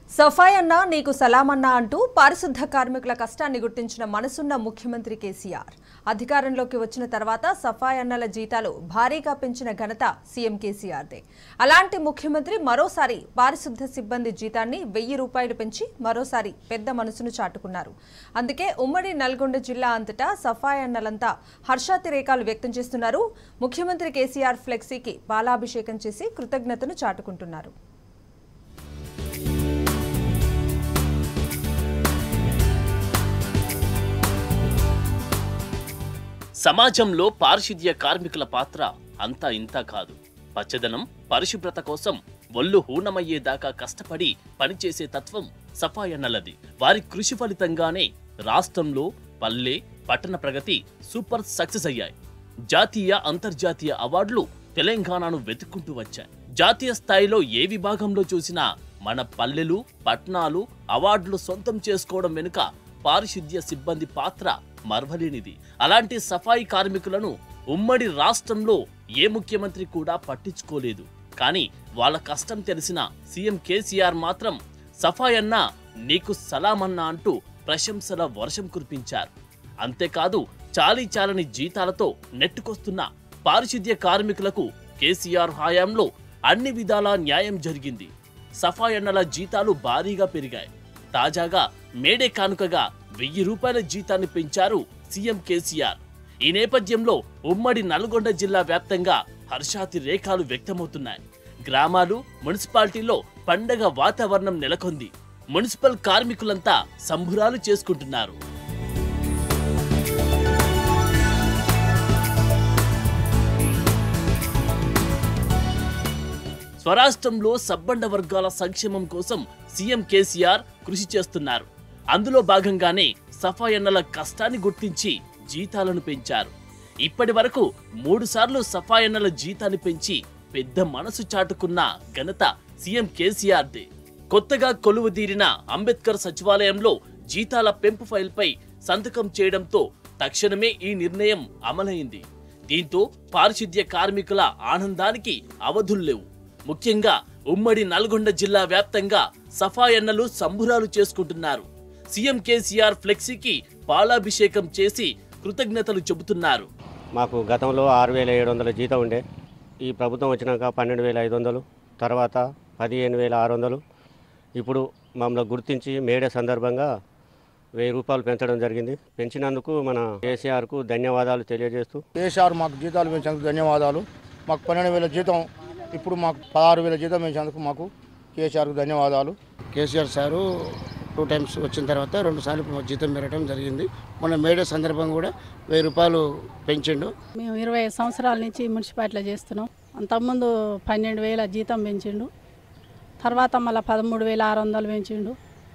సఫాయి అన్నా నీకు సలామన్నా అంటూ పారిశుద్ధ కార్మికుల కష్టాన్ని గుర్తించిన మనసున్న ముఖ్యమంత్రి కేసీఆర్ అధికారంలోకి వచ్చిన తర్వాత సఫాయి అన్నల జీతాలు భారీగా పెంచిన ఘనత సీఎం కేసీఆర్దే అలాంటి ముఖ్యమంత్రి మరోసారి పారిశుద్ధ సిబ్బంది జీతాన్ని వెయ్యి రూపాయలు పెంచి మరోసారి పెద్ద మనసును చాటుకున్నారు అందుకే ఉమ్మడి నల్గొండ జిల్లా అంతటా సఫాయి అన్నలంతా హర్షాతిరేకాలు వ్యక్తం చేస్తున్నారు ముఖ్యమంత్రి కేసీఆర్ ఫ్లెక్సీకి పాలాభిషేకం చేసి కృతజ్ఞతను చాటుకుంటున్నారు సమాజంలో పారిశుద్ధ్య కార్మికుల పాత్ర అంతా ఇంతా కాదు పచ్చదనం పరిశుభ్రత కోసం ఒళ్ళు హూనమయ్యేదాకా కష్టపడి పనిచేసే తత్వం సఫాయన్నలది వారి కృషి ఫలితంగానే రాష్ట్రంలో పల్లె పట్టణ ప్రగతి సూపర్ సక్సెస్ అయ్యాయి జాతీయ అంతర్జాతీయ అవార్డులు తెలంగాణను వెతుక్కుంటూ వచ్చాయి జాతీయ స్థాయిలో ఏ విభాగంలో చూసినా మన పల్లెలు పట్టణాలు అవార్డులు సొంతం చేసుకోవడం వెనుక పారిశుద్ధ్య సిబ్బంది పాత్ర మర్వలేనిది అలాంటి సఫాయి కార్మికులను ఉమ్మడి రాష్ట్రంలో ఏ ముఖ్యమంత్రి కూడా పట్టించుకోలేదు కానీ వాళ్ళ కష్టం తెలిసిన సీఎం కేసీఆర్ మాత్రం సఫాయన్న నీకు సలామన్నా అంటూ ప్రశంసల వర్షం కురిపించారు అంతేకాదు చాలీ చాలని జీతాలతో నెట్టుకొస్తున్న పారిశుద్ధ్య కార్మికులకు కేసీఆర్ హయాంలో అన్ని విధాలా న్యాయం జరిగింది సఫాయన్నల జీతాలు భారీగా పెరిగాయి తాజాగా మేడే కానుకగా వెయ్యి రూపాయల జీతాన్ని పెంచారు సీఎం కేసీఆర్ ఈ నేపథ్యంలో ఉమ్మడి నల్గొండ జిల్లా వ్యాప్తంగా హర్షాతి రేఖాలు వ్యక్తమవుతున్నాయి గ్రామాలు మున్సిపాలిటీలో పండగ వాతావరణం నెలకొంది మున్సిపల్ కార్మికులంతా సంబురాలు చేసుకుంటున్నారు స్వరాష్ట్రంలో సబ్బండ వర్గాల సంక్షేమం కోసం సీఎం కేసీఆర్ కృషి చేస్తున్నారు అందులో భాగంగానే సఫాయన్నల కష్టాన్ని గుర్తించి జీతాలను పెంచారు ఇప్పటి వరకు మూడు సార్లు సఫాయన్నల జీతాన్ని పెంచి పెద్ద మనసు చాటుకున్న ఘనత సీఎం కేసీఆర్దే కొత్తగా కొలువు తీరిన అంబేద్కర్ సచివాలయంలో జీతాల పెంపు ఫైల్పై సంతకం చేయడంతో తక్షణమే ఈ నిర్ణయం అమలైంది దీంతో పారిశుద్ధ్య కార్మికుల ఆనందానికి అవధుల్లేవు ముఖ్యంగా ఉమ్మడి నల్గొండ జిల్లా వ్యాప్తంగా సఫాయన్నలు సంబురాలు చేసుకుంటున్నారు సీఎం కేసీఆర్ ఫ్లెక్సీకి పాలాభిషేకం చేసి కృతజ్ఞతలు చెబుతున్నారు మాకు గతంలో ఆరు వేల ఏడు వందల జీతం ఉండే ఈ ప్రభుత్వం వచ్చినాక పన్నెండు వేల ఐదు వందలు తర్వాత పదిహేను వేల ఆరు వందలు ఇప్పుడు మమ్మల్ని గుర్తించి మేడే సందర్భంగా వెయ్యి రూపాయలు పెంచడం జరిగింది పెంచినందుకు మన కేసీఆర్కు ధన్యవాదాలు తెలియజేస్తూ కేసీఆర్ మాకు జీతాలు పెంచినందుకు ధన్యవాదాలు మాకు పన్నెండు వేల జీతం ఇప్పుడు మాకు పదహారు వేల జీతం పెంచినందుకు మాకు కేసీఆర్కు ధన్యవాదాలు కేసీఆర్ సారు టూ టైమ్స్ వచ్చిన తర్వాత రెండు సార్లు మాకు జీతం పెరగడం జరిగింది మొన్న మేడే సందర్భం కూడా వెయ్యి రూపాయలు పెంచిండు మేము ఇరవై ఐదు సంవత్సరాల నుంచి మున్సిపాలిటీలో చేస్తున్నాం అంతకుముందు పన్నెండు వేల జీతం పెంచిండు తర్వాత మళ్ళీ పదమూడు వేల ఆరు వందలు పెంచిండు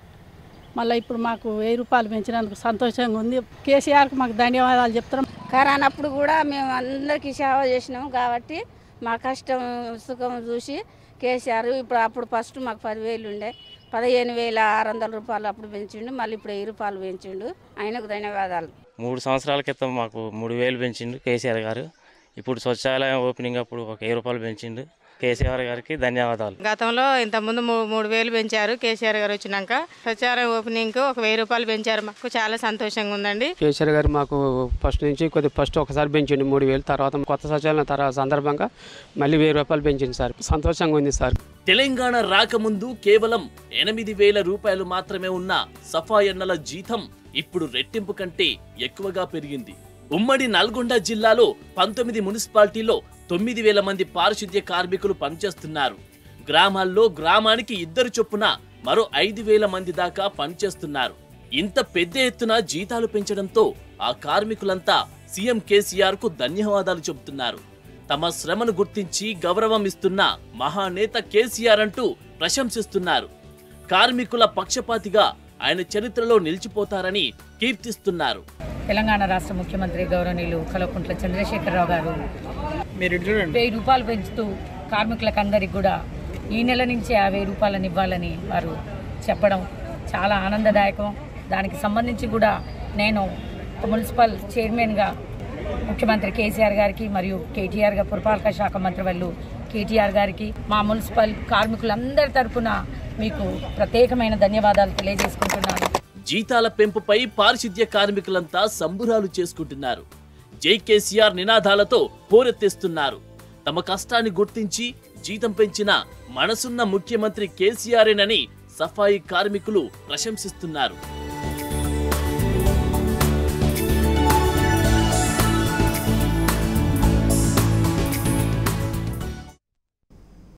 మళ్ళీ ఇప్పుడు మాకు వెయ్యి రూపాయలు పెంచినందుకు సంతోషంగా ఉంది కేసీఆర్కి మాకు ధన్యవాదాలు చెప్తున్నాం కరోనా అప్పుడు కూడా మేము అందరికీ సేవ చేసినాం కాబట్టి మా కష్టం సుఖం చూసి కేసీఆర్ ఇప్పుడు అప్పుడు ఫస్ట్ మాకు పదివేలు ఉండే పదిహేను వేల ఆరు వందల రూపాయలు అప్పుడు పెంచిండు మళ్ళీ ఇప్పుడు వెయ్యి రూపాయలు పెంచిండు ఆయనకు ధన్యవాదాలు మూడు సంవత్సరాల క్రితం మాకు మూడు వేలు పెంచిండు కేసీఆర్ గారు ఇప్పుడు స్వచ్ఛాలయం ఓపెనింగ్ అప్పుడు ఒక వెయ్యి రూపాయలు పెంచిండు కేసీఆర్ గారికి ధన్యవాదాలు గతంలో ఇంతకుముందు మూ- మూడు వేలు పెంచారు కేసీఆర్ గారు వచ్చినాక ప్రచారం ఓపెనింగ్ ఒక వెయ్యి రూపాయలు పెంచారు మాకు చాలా సంతోషంగా ఉందండి కేసీఆర్ గారు మాకు ఫస్ట్ నుంచి కొద్ది ఫస్ట్ ఒకసారి పెంచిండు మూడు వేలు తర్వాత కొత్త సచివాలయం తర్వాత సందర్భంగా మళ్ళీ వెయ్యి రూపాయలు పెంచింది సార్ సంతోషంగా ఉంది సార్ తెలంగాణ రాకముందు కేవలం ఎనిమిది వేల రూపాయలు మాత్రమే ఉన్న సఫాయన్నల జీతం ఇప్పుడు రెట్టింపు కంటే ఎక్కువగా పెరిగింది ఉమ్మడి నల్గొండ జిల్లాలో పంతొమ్మిది మున్సిపాలిటీలో తొమ్మిది వేల మంది పారిశుద్ధ్య కార్మికులు పనిచేస్తున్నారు గ్రామాల్లో గ్రామానికి ఇద్దరు చొప్పున మరో ఐదు వేల మంది దాకా పనిచేస్తున్నారు ఇంత పెద్ద ఎత్తున జీతాలు పెంచడంతో ఆ కార్మికులంతా సీఎం కేసీఆర్ కు ధన్యవాదాలు చెబుతున్నారు తమ శ్రమను గుర్తించి గౌరవం ఇస్తున్న మహానేత కేసీఆర్ అంటూ ప్రశంసిస్తున్నారు కార్మికుల పక్షపాతిగా ఆయన చరిత్రలో నిలిచిపోతారని కీర్తిస్తున్నారు తెలంగాణ రాష్ట్ర ముఖ్యమంత్రి గౌరవనీయులు కల్వకుంట్ల చంద్రశేఖరరావు గారు వెయ్యి రూపాయలు పెంచుతూ కార్మికులకు అందరికి కూడా ఈ నెల నుంచే ఆ వెయ్యి రూపాయలను ఇవ్వాలని వారు చెప్పడం చాలా ఆనందదాయకం దానికి సంబంధించి కూడా నేను మున్సిపల్ చైర్మన్గా ముఖ్యమంత్రి కేసీఆర్ గారికి మరియు కేటీఆర్ గారు పురపాలక శాఖ మంత్రి వాళ్ళు కేటీఆర్ గారికి మా మున్సిపల్ కార్మికులందరి తరపున మీకు ప్రత్యేకమైన ధన్యవాదాలు తెలియజేసుకుంటున్నాను జీతాల పెంపుపై పారిశుద్ధ్య కార్మికులంతా సంబురాలు చేసుకుంటున్నారు జై కేసీఆర్ నినాదాలతో పోరెత్తేస్తున్నారు తమ కష్టాన్ని గుర్తించి జీతం పెంచిన మనసున్న ముఖ్యమంత్రి కేసీఆర్ఏనని సఫాయి కార్మికులు ప్రశంసిస్తున్నారు